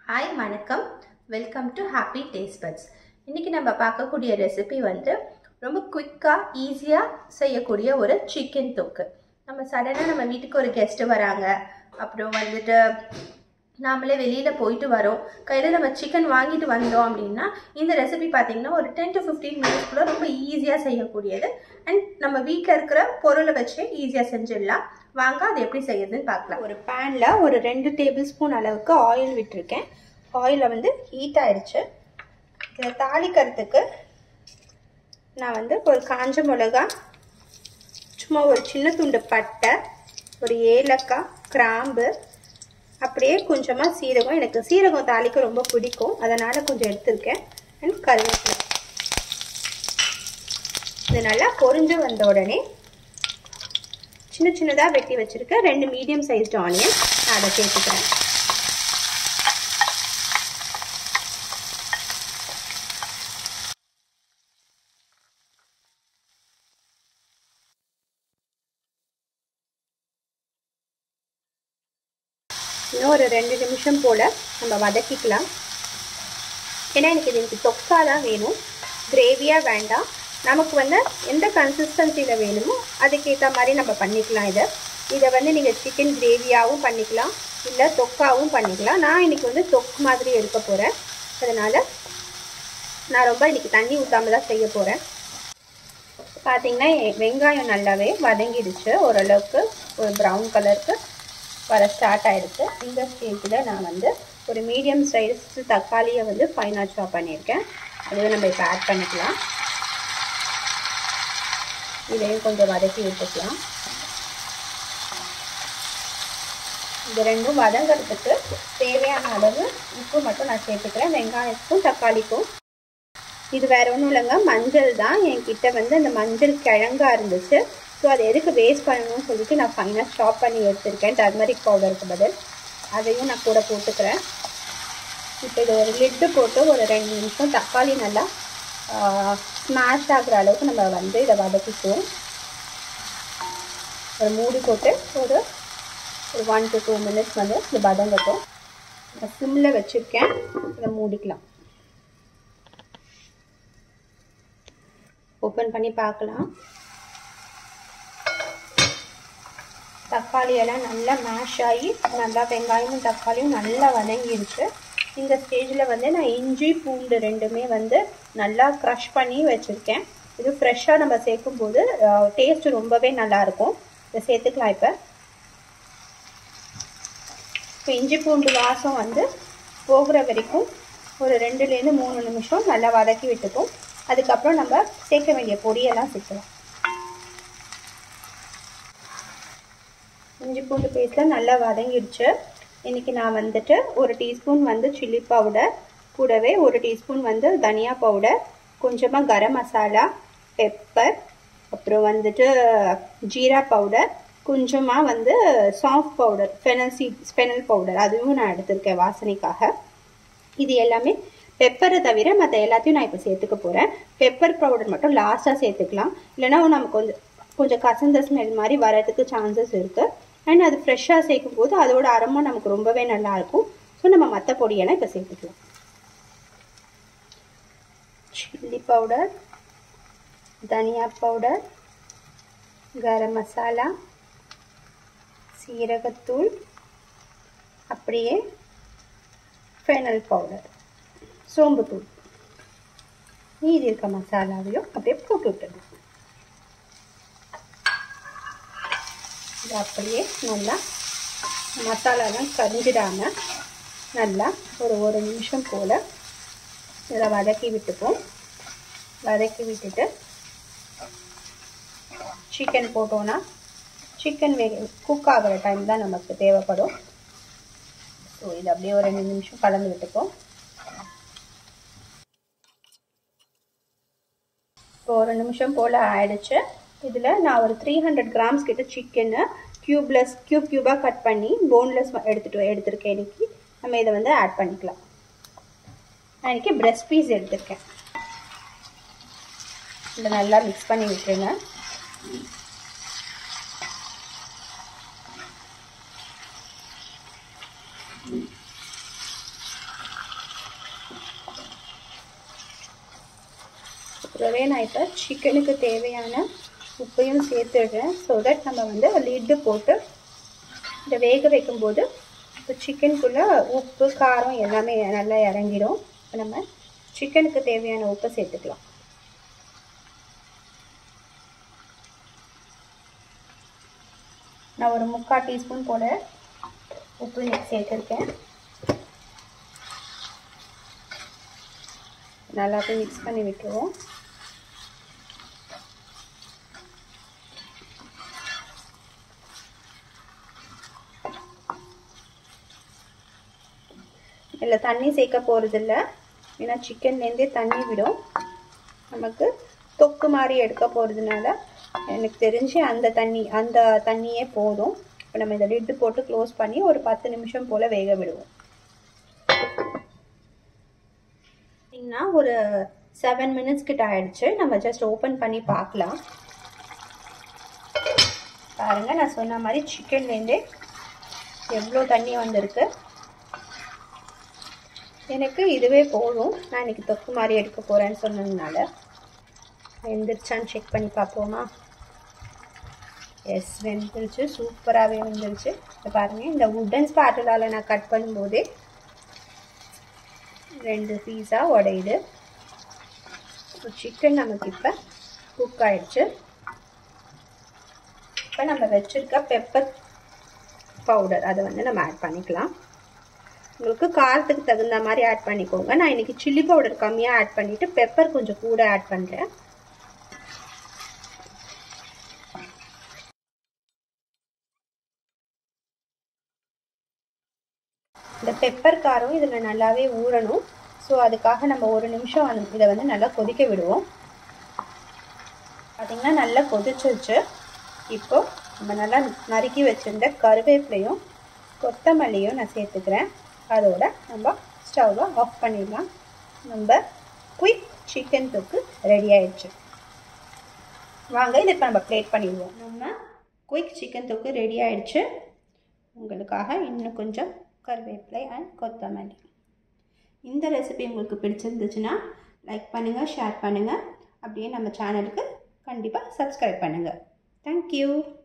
hi வணக்கம் welcome to happy taste buds இன்றைக்கி நம்ம பார்க்கக்கூடிய ரெசிபி வந்து ரொம்ப குயிக்காக ஈஸியாக செய்யக்கூடிய ஒரு சிக்கன் தொக்கு நம்ம சடனாக நம்ம வீட்டுக்கு ஒரு கெஸ்ட்டு வராங்க அப்புறம் வந்துட்டு நாமளே வெளியில் போயிட்டு வரோம் கையில் நம்ம சிக்கன் வாங்கிட்டு வந்தோம் அப்படின்னா இந்த ரெசிபி பார்த்தீங்கன்னா ஒரு டென் டு ஃபிஃப்டீன் மினிட்ஸ்க்குள்ளே ரொம்ப ஈஸியாக செய்யக்கூடியது அண்ட் நம்ம வீட்டில் இருக்கிற பொருளை வச்சு ஈஸியாக செஞ்சிடலாம் வாங்க அது எப்படி செய்யுதுன்னு பார்க்கலாம் ஒரு பேனில் ஒரு ரெண்டு டேபிள் ஸ்பூன் அளவுக்கு ஆயில் விட்டுருக்கேன் ஆயிலில் வந்து ஹீட் ஆயிடுச்சு இதை தாளிக்கிறதுக்கு நான் வந்து ஒரு காஞ்ச மிளகா சும்மா ஒரு சின்ன துண்டு பட்டை ஒரு ஏலக்காய் கிராம்பு அப்படியே கொஞ்சமாக சீரகம் எனக்கு சீரகம் தாளிக்க ரொம்ப பிடிக்கும் அதனால் கொஞ்சம் எடுத்திருக்கேன் அண்ட் கருவேப்பிலை இது நல்லா பொரிஞ்சு வந்த உடனே சின்ன சின்னதாக வெட்டி வச்சுருக்கேன் ரெண்டு மீடியம் சைஸ்டு ஆனியன் நான் அதை சேர்த்துக்கிறேன் இன்னும் ஒரு ரெண்டு நிமிஷம் போல் நம்ம வதக்கிக்கலாம் ஏன்னா எனக்கு இது எனக்கு தொக்கா தான் வேணும் கிரேவியாக வேண்டாம் நமக்கு வந்து எந்த கன்சிஸ்டன்சியில் வேணுமோ அதுக்கேற்ற மாதிரி நம்ம பண்ணிக்கலாம் இதை இதை வந்து நீங்கள் சிக்கன் கிரேவியாகவும் பண்ணிக்கலாம் இல்லை தொக்காவும் பண்ணிக்கலாம் நான் இன்றைக்கி வந்து தொக்கு மாதிரி எடுக்க போகிறேன் அதனால் நான் ரொம்ப இன்றைக்கி தண்ணி ஊற்றாமல் தான் செய்ய போகிறேன் பார்த்திங்கன்னா வெங்காயம் நல்லாவே வதங்கிடுச்சு ஓரளவுக்கு ஒரு ப்ரௌன் கலருக்கு வர ஸ்டார்ட் ஆகிடுச்சு இந்த ஸ்டேஜில் நான் வந்து ஒரு மீடியம் சைஸ் தக்காளியை வந்து ஃபைனாக சாப் பண்ணியிருக்கேன் அதுவே நம்ம இப்போ ஆட் பண்ணிக்கலாம் இதையும் கொஞ்சம் வதக்கி விட்டுக்கலாம் இது ரெண்டும் வதங்கிறதுக்கு தேவையான அளவு உப்பு மட்டும் நான் சேர்த்துக்கிறேன் வெங்காயத்துக்கும் தக்காளிக்கும் இது வேற ஒன்றும் இல்லைங்க மஞ்சள் தான் என்கிட்ட வந்து அந்த மஞ்சள் கிழங்கா இருந்துச்சு ஸோ அதை எதுக்கு வேஸ்ட் பண்ணணும்னு சொல்லிட்டு நான் ஃபைனாக ஷாப் பண்ணி எடுத்திருக்கேன் டர்மரிக் பவுடருக்கு பதில் அதையும் நான் கூட போட்டுக்கிறேன் இப்போ இது ஒரு லிட்டு போட்டு ஒரு ரெண்டு நிமிஷம் தக்காளி நல்லா ஸ்மாஷ் ஆகுற அளவுக்கு நம்ம வந்து இதை வதக்கிக்குவோம் ஒரு மூடி போட்டு ஒரு ஒரு ஒன் டு டூ மினிட்ஸ் வந்து இது வதங்கட்டும் சிம்மில் வச்சுருக்கேன் இதை மூடிக்கலாம் ஓப்பன் பண்ணி பார்க்கலாம் தக்காளி எல்லாம் நல்லா மேஷ் ஆகி நல்லா வெங்காயமும் தக்காளியும் நல்லா வதங்கிருச்சு இந்த ஸ்டேஜில் வந்து நான் இஞ்சி பூண்டு ரெண்டுமே வந்து நல்லா க்ரஷ் பண்ணி வச்சுருக்கேன் இது ஃப்ரெஷ்ஷாக நம்ம சேர்க்கும் போது டேஸ்ட் ரொம்பவே நல்லாயிருக்கும் இதை சேர்த்துக்கலாம் இப்போ இப்போ இஞ்சி பூண்டு வாசம் வந்து போகிற வரைக்கும் ஒரு ரெண்டுலேருந்து மூணு நிமிஷம் நல்லா வதக்கி விட்டுக்கும் அதுக்கப்புறம் நம்ம சேர்க்க வேண்டிய பொடியெல்லாம் சேர்க்கலாம் இஞ்சி பூண்டு பேஸ்ட்டில் நல்லா வதங்கிடுச்சு இன்றைக்கி நான் வந்துட்டு ஒரு டீஸ்பூன் வந்து சில்லி பவுடர் கூடவே ஒரு டீஸ்பூன் வந்து தனியா பவுடர் கொஞ்சமாக கரம் மசாலா பெப்பர் அப்புறம் வந்துட்டு ஜீரா பவுடர் கொஞ்சமாக வந்து சாஃப்ட் powder fennel seed fennel powder அதுவும் நான் எடுத்திருக்கேன் வாசனைக்காக இது எல்லாமே பெப்பரை தவிர மற்ற எல்லாத்தையும் நான் இப்போ சேர்த்துக்க போகிறேன் பெப்பர் பவுடர் மட்டும் லாஸ்ட்டாக சேர்த்துக்கலாம் இல்லைனா நமக்கு கொஞ்சம் கொஞ்சம் கசந்த ஸ்மெல் மாதிரி வரதுக்கு சான்சஸ் இருக்குது அண்ட் அது ஃப்ரெஷ்ஷாக சேர்க்கும் போது அதோட அரோமா நமக்கு ரொம்பவே நல்லாயிருக்கும் ஸோ நம்ம மற்ற பொடியெல்லாம் இப்போ சேர்த்துக்கலாம் சில்லி பவுடர் தனியா பவுடர் கரம் மசாலா சீரகத்தூள் அப்படியே ஃபெனல் பவுடர் சோம்புத்தூள் மீதி இருக்க மசாலாவையும் அப்படியே போட்டு விட்டுடணும் இது அப்படியே நல்லா மசாலாலாம் கரிஞ்சிடாமல் நல்லா ஒரு ஒரு நிமிஷம் போல் இதை வதக்கி விட்டுப்போம் வதக்கி விட்டுட்டு சிக்கன் போட்டோன்னா சிக்கன் வேக குக் ஆகிற டைம் தான் நமக்கு தேவைப்படும் ஸோ இது அப்படியே ஒரு ரெண்டு நிமிஷம் கலந்து விட்டுப்போம் இப்போ ஒரு நிமிஷம் போல் ஆயிடுச்சு இதில் நான் ஒரு த்ரீ ஹண்ட்ரட் கிராம்ஸ் கிட்ட சிக்கனை க்யூப்லெஸ் க்யூப் க்யூபாக கட் பண்ணி போன்லெஸ் எடுத்துகிட்டு எடுத்திருக்கேன் இன்னைக்கு நம்ம இதை வந்து ஆட் பண்ணிக்கலாம் நான் இன்றைக்கி பிரெஸ்ட் பீஸ் எடுத்திருக்கேன் இதை நல்லா மிக்ஸ் பண்ணி விட்டுருங்க கூடவே நான் இப்போ சிக்கனுக்கு தேவையான உப்பையும் சேர்த்துடுறேன் ஸோ தட் நம்ம வந்து லிட்டு போட்டு இதை வேக வைக்கும்போது இப்போ சிக்கனுக்குள்ளே உப்பு காரம் எல்லாமே நல்லா இறங்கிடும் இப்போ நம்ம சிக்கனுக்கு தேவையான உப்பை சேர்த்துக்கலாம் நான் ஒரு முக்கால் டீஸ்பூன் போல் உப்பு சேர்த்துருக்கேன் நல்லா போய் மிக்ஸ் பண்ணி விட்டுருவோம் இதில் தண்ணி சேர்க்க போகிறதில்ல ஏன்னா சிக்கன்லேருந்தே தண்ணி விடும் நமக்கு தொக்கு மாதிரி எடுக்க போகிறதுனால எனக்கு தெரிஞ்சு அந்த தண்ணி அந்த தண்ணியே போதும் இப்போ நம்ம இதை லிட்டு போட்டு க்ளோஸ் பண்ணி ஒரு பத்து நிமிஷம் போல் வேக விடுவோம் பார்த்தீங்கன்னா ஒரு செவன் மினிட்ஸ் கிட்ட ஆயிடுச்சு நம்ம ஜஸ்ட் ஓப்பன் பண்ணி பார்க்கலாம் பாருங்க நான் சொன்ன மாதிரி சிக்கன்லேருந்தே எவ்வளோ தண்ணி வந்திருக்கு எனக்கு இதுவே போதும் நான் இன்னைக்கு தொக்கு மாதிரி எடுக்க போகிறேன்னு சொன்னதுனால வெந்துருச்சான்னு செக் பண்ணி பார்ப்போமா எஸ் வெந்துருச்சு சூப்பராகவே வந்துருச்சு இப்போ பாருங்கள் இந்த உட்டன் ஸ்பாட்டிலால் நான் கட் பண்ணும்போதே ரெண்டு பீஸாக உடையுது சிக்கன் நமக்கு இப்போ குக் ஆயிடுச்சு இப்போ நம்ம வச்சுருக்க பெப்பர் பவுடர் அதை வந்து நம்ம ஆட் பண்ணிக்கலாம் உங்களுக்கு காரத்துக்கு தகுந்த மாதிரி ஆட் பண்ணிக்கோங்க நான் இன்னைக்கு சில்லி பவுடர் கம்மியாக ஆட் பண்ணிவிட்டு பெப்பர் கொஞ்சம் கூட ஆட் பண்ணுறேன் இந்த பெப்பர் காரம் இதில் நல்லாவே ஊறணும் ஸோ அதுக்காக நம்ம ஒரு நிமிஷம் வந்து இதை வந்து நல்லா கொதிக்க விடுவோம் பார்த்திங்கன்னா நல்லா கொதிச்சிருச்சு இப்போ நம்ம நல்லா நறுக்கி வச்சுருந்த கருவேப்பிலையும் கொத்தமல்லியும் நான் சேர்த்துக்கிறேன் அதோட நம்ம ஸ்டவ்வை ஆஃப் பண்ணிடலாம் நம்ம குயிக் சிக்கன் தொக்கு ரெடி ஆயிடுச்சு வாங்க இதை இப்போ நம்ம பிளேட் பண்ணிடுவோம் நம்ம குயிக் சிக்கன் தொக்கு ரெடி ஆயிடுச்சு உங்களுக்காக இன்னும் கொஞ்சம் கருவேப்பிலை அண்ட் கொத்தமல்லி இந்த ரெசிபி உங்களுக்கு பிடிச்சிருந்துச்சுன்னா லைக் பண்ணுங்கள் ஷேர் பண்ணுங்கள் அப்படியே நம்ம சேனலுக்கு கண்டிப்பாக சப்ஸ்கிரைப் பண்ணுங்கள் தேங்க்யூ